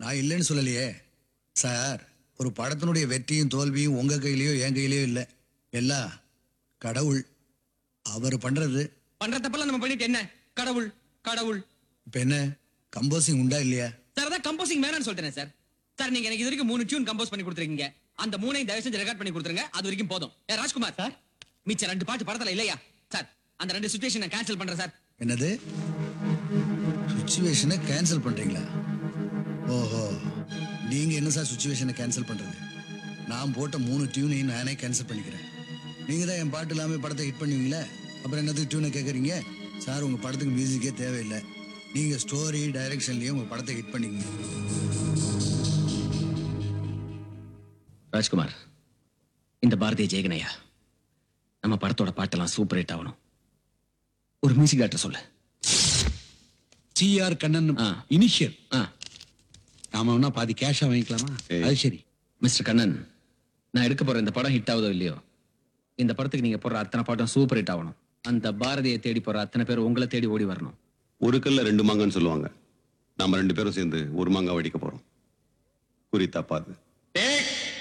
நான் இல்லைன்னு சொல்லலையே சார் ஒரு படத்தினுடைய வெற்றியும் தோல்வியும் உங்க கையிலயோ என் கையிலயோ இல்லை எல்லாம் கடவுள் அவர் பண்றது பண்ற தப்பெல்லாம் நம்ம பண்ணிட்டு என்ன கடவுள் கடவுள் இப்ப என்ன கம்போசிங் உண்டா இல்லையா சார் அதான் கம்போசிங் வேணாம்னு சொல்லிட்டேன் சார் சார் நீங்க எனக்கு இது வரைக்கும் மூணு டியூன் கம்போஸ் பண்ணி கொடுத்துருக்கீங்க அந்த மூணையும் தயவு செஞ்சு ரெக்கார்ட் பண்ணி கொடுத்துருங்க அது வரைக்கும் போதும் ஏ ராஜ்குமார் சார் மிச்ச ரெண்டு பாட்டு படத்துல இல்லையா சார் அந்த ரெண்டு சுச்சுவேஷன் கேன்சல் பண்றேன் சார் என்னது சுச்சுவேஷனை கேன்சல் பண்றீங்களா ஓஹோ நீங்க என்ன சார் சுச்சுவேஷனை கேன்சல் பண்றது நான் போட்ட மூணு டியூனையும் நானே கேன்சல் பண்ணிக்கிறேன் நீங்க தான் என் பாட்டு இல்லாம படத்தை ஹிட் பண்ணுவீங்களே அப்புறம் என்னதுக்கு டியூனை கேட்குறீங்க சார் உங்க படத்துக்கு மியூசிக்கே தேவையில்லை நீங்க ஸ்டோரி டைரக்ஷன்லயே உங்க படத்தை ஹிட் பண்ணிக்கங்க ராஜ்குமார் இந்த பாரதிய ஜெயகனையா நம்ம படத்தோட பாட்டெல்லாம் சூப்பர் ஹிட் ஆகணும் ஒரு மியூசிக் டேரக்டர் சொல்லு சிஆர் கண்ணன் ஆ. இனிஷியல் ஆ நாம வேணா பாதி கேஷா வாங்கிக்கலாமா அது சரி மிஸ்டர் கண்ணன் நான் எடுக்க போற இந்த படம் ஹிட் ஆகுதோ இல்லையோ இந்த படத்துக்கு நீங்க போடுற அத்தனை பாட்டும் சூப்பர் ஹிட் ஆகணும் அந்த பாரதியை தேடி போற அத்தனை பேர் உங்களை தேடி ஓடி வரணும் ஒரு கல்ல ரெண்டு மாங்கன்னு சொல்லுவாங்க நாம ரெண்டு பேரும் சேர்ந்து ஒரு மாங்காய் வடிக்க போறோம் குறி தப்பாது